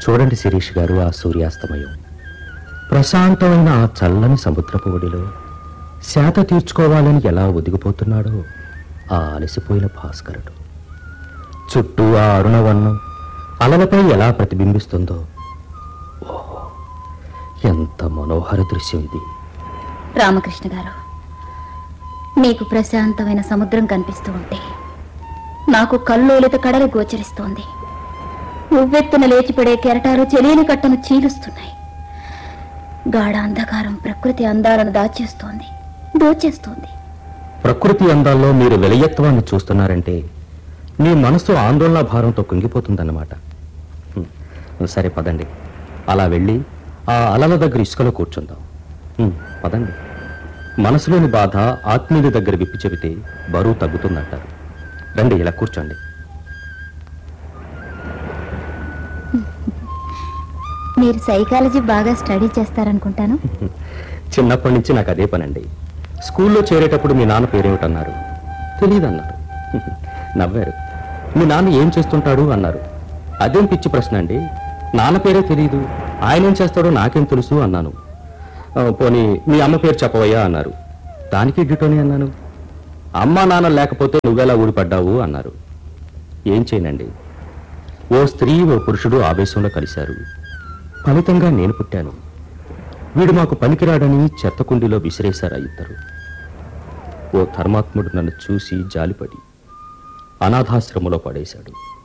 చూడండి శిరీష్ గారు ఆ సూర్యాస్తమయం ప్రశాంతమైన ఆ చల్లని సముద్రపు ఒడిలో శాత తీర్చుకోవాలని ఎలా ఒదిగిపోతున్నాడో ఆ అలసిపోయిన భాస్కరుడు చుట్టూ ఆ అరుణవర్ణం అలలపై ఎలా ప్రతిబింబిస్తుందో ఓహో ఎంత మనోహర దృశ్యం ఇది రామకృష్ణ గారు మీకు ప్రశాంతమైన సముద్రం కనిపిస్తూ ఉంటే నాకు కల్లోలిత కడలి గోచరిస్తోంది ఉవ్వెత్తున లేచిపడే కెరటాలు చెలియని కట్టను చీలుస్తున్నాయి గాఢ అంధకారం ప్రకృతి అందాలను దాచేస్తోంది దోచేస్తోంది ప్రకృతి అందాల్లో మీరు వెలయత్వాన్ని చూస్తున్నారంటే మీ మనసు ఆందోళన భారంతో కుంగిపోతుందన్నమాట హ్మ్. సరే పదండి అలా వెళ్ళి ఆ అలల దగ్గర ఇసుకలో కూర్చుందాం హ్మ్, పదండి మనసులోని బాధ ఆత్మీయుల దగ్గర విప్పి చెబితే బరువు తగ్గుతుందంటారు రండి ఇలా కూర్చోండి మీరు సైకాలజీ బాగా స్టడీ చేస్తారనుకుంటాను చిన్నప్పటి నుంచి నాకు అదే పనండి స్కూల్లో చేరేటప్పుడు మీ నాన్న పేరేమిటన్నారు తెలియదన్నారు నవ్వారు మీ నాన్న ఏం చేస్తుంటాడు అన్నారు అదేం పిచ్చి ప్రశ్న అండి నాన్న పేరే తెలియదు ఆయన ఏం చేస్తాడో నాకేం తెలుసు అన్నాను "ఆ, పోనీ మీ అమ్మ పేరు చెప్పవయ్యా అన్నారు దానికి గిటోని అన్నాను అమ్మ నాన్న లేకపోతే నువ్వెలా ఊడిపడ్డావు అన్నారు ఏం చేయనండి ఓ స్త్రీ ఓ పురుషుడు ఆవేశంలో కలిశారు ఫలితంగా నేను పుట్టాను వీడు మాకు పనికిరాడని చెత్త కుండీలో విసిరేశారు ఆ ఇద్దరు ఓ ధర్మాత్ముడు నన్ను చూసి జాలిపడి అనాథాశ్రమంలో పడేశాడు